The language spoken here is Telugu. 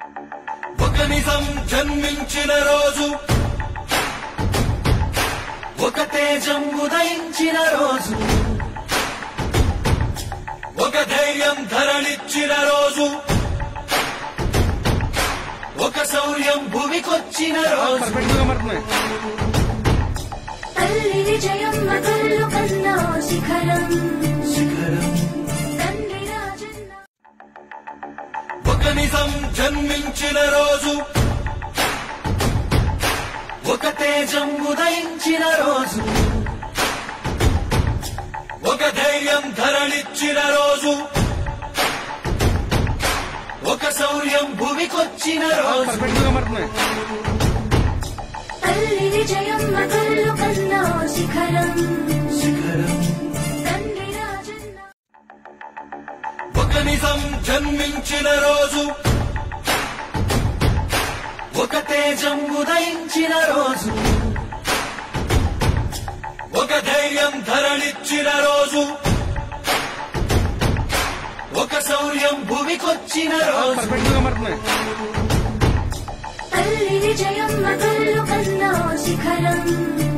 ఒక నిజం జన్మించిన రోజు ఒక తేజం ఉదయించిన రోజు ఒక ధైర్యం ధరణిచ్చిన రోజు ఒక శౌర్యం భూమికొచ్చిన రోజు పర్ఫెక్ట్ గా కనబడుతున్నాయి తల్లి విజయమ్మ కళ్ళు కన్నా శిఖరం తండ్రి రాజన్న ఒక నిజం జన్మించిన రోజు ఒక తేజం ఉదయించిన రోజు ఒక ధైర్యం ధరణిచ్చిన రోజు ఒక శౌర్యం భూమికొచ్చిన రోజు పర్ఫెక్ట్ గా కనబడుతున్నాయి తల్లి విజయమ్మ కళ్ళు కన్నా శిఖరం తండ్రి రాజన్న ఒక నిజం జన్మించిన రోజు ఒక తేజం ఉదయించిన రోజు ఒక ధైర్యం ధరణిచ్చిన రోజు ఒక శౌర్యం భూమికొచ్చిన రోజు పర్ఫెక్ట్ గా కనబడుతున్నాయి తల్లి విజయమ్మ కళ్ళు కన్నా శిఖరం